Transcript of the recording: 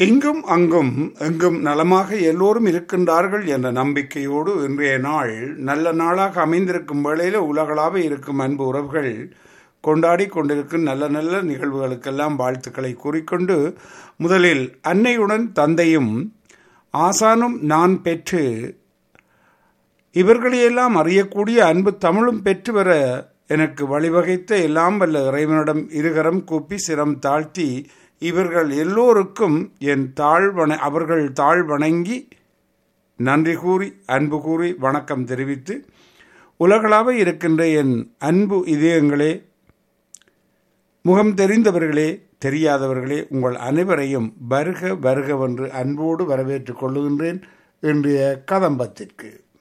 இங்கும் அங்கும் எங்கும் நலமாக எல்லோரும் இருக்கின்றார்கள் என்ற நம்பிக்கையோடு இன்றைய நாள் நல்ல நாளாக அமைந்திருக்கும் வேளையில் உலகளாக இருக்கும் அன்பு உறவுகள் கொண்டாடி கொண்டிருக்கும் நல்ல நல்ல நிகழ்வுகளுக்கெல்லாம் வாழ்த்துக்களை கூறிக்கொண்டு முதலில் அன்னையுடன் தந்தையும் ஆசானும் நான் பெற்று இவர்களையெல்லாம் அறியக்கூடிய அன்பு தமிழும் பெற்று வர எனக்கு வழிவகைத்த எல்லாம் வல்ல இறைவனிடம் இருகரம் கூப்பி சிரம் தாழ்த்தி இவர்கள் எல்லோருக்கும் என் தாழ்வண அவர்கள் தாழ் வணங்கி நன்றி கூறி அன்பு கூறி வணக்கம் தெரிவித்து உலகளாக இருக்கின்ற என் அன்பு இதயங்களே முகம் தெரிந்தவர்களே தெரியாதவர்களே உங்கள் அனைவரையும் வருக வருகவென்று அன்போடு வரவேற்றுக் கொள்ளுகின்றேன் இன்றைய கதம்பத்திற்கு